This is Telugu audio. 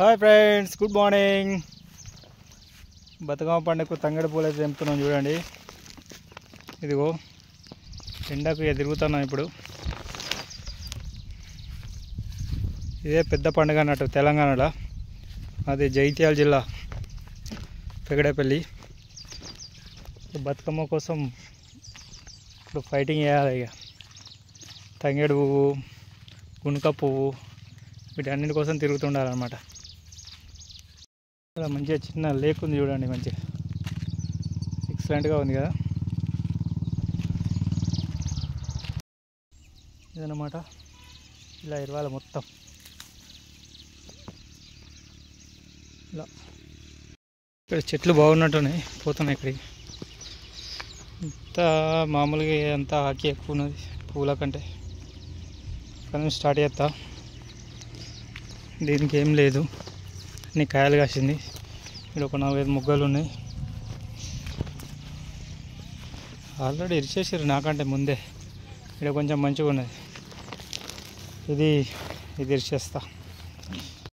hi friends good morning Bathukamma పండుగకు తంగడి పూలు అయితే తెంపుతున్నాం చూడండి ఇదిగో ఎండకు ఇక తిరుగుతున్నాం ఇప్పుడు ఇదే పెద్ద పండుగ అన్నట్టు తెలంగాణలో అది జైత్యాల జిల్లా పెగడపల్లి ఈ బతుకమ్మ కోసం ఇప్పుడు ఫైటింగ్ చేయాలి ఇక తంగేడు పువ్వు గునుక పువ్వు వీటన్నిటి కోసం తిరుగుతుండాలన్నమాట ఇక్కడ మంచిగా చిన్న లేక్ ఉంది చూడండి మంచిగా ఎక్సలెంట్గా ఉంది కదా ఇదన్నమాట ఇలా ఇరవాలి మొత్తం ఇలా ఇక్కడ చెట్లు బాగున్నట్టున్నాయి పోతున్నాయి ఇక్కడికి ఇంత మామూలుగా అంతా ఆకి ఎక్కువ ఉన్నది పూల కంటే కానీ స్టార్ట్ చేస్తా దీనికి ఏం లేదు అన్ని కాయలు కాసింది ఇక్కడ ఒక నాలుగైదు మొగ్గలు ఉన్నాయి ఆల్రెడీ ఇరిచేసారు నాకంటే ముందే ఇక్కడ కొంచెం మంచిగా ఉన్నది ఇది ఇది ఇరిచేస్తా